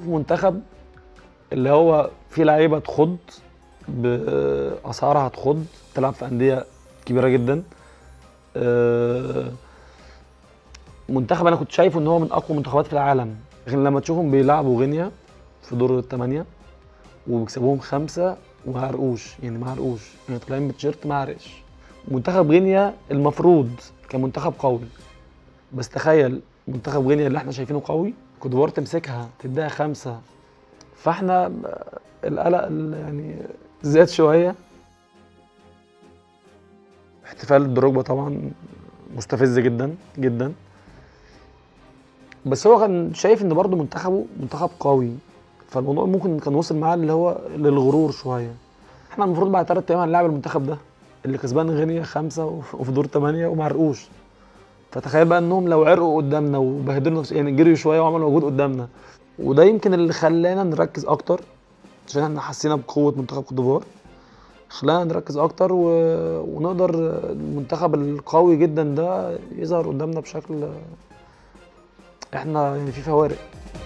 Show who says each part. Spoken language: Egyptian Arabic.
Speaker 1: منتخب اللي هو فيه لعيبه تخض باسعارها تخض تلعب في انديه كبيره جدا آه، منتخب انا كنت شايفه ان هو من اقوى المنتخبات في العالم غير لما تشوفهم بيلعبوا غينيا في دور الثمانيه وبيكسبوهم خمسه وما عرقوش يعني ما عرقوش يعني طالعين بتيشيرت ما عرقش منتخب غينيا المفروض كان منتخب قوي بس تخيل منتخب غينيا اللي احنا شايفينه قوي كودوار تمسكها تديها خمسه فاحنا القلق ال- يعني زاد شويه احتفال دروجبا طبعا مستفز جدا جدا بس هو كان شايف ان برضه منتخبه منتخب قوي فالموضوع ممكن كان وصل معاه اللي هو للغرور شويه احنا المفروض بعد ثلاث ايام هنلاعب المنتخب ده اللي كسبان غينيا خمسه وف- وفي دور ثمانيه وما عرقوش فتخيل بقى انهم لو عرقوا قدامنا وبهدلوا نفس يعني جريوا شويه وعملوا مجهود قدامنا وده يمكن اللي خلانا نركز اكتر عشان احنا حسينا بقوه منتخب كوت ديفوار خلانا نركز اكتر و... ونقدر المنتخب القوي جدا ده يظهر قدامنا بشكل احنا يعني في فوارق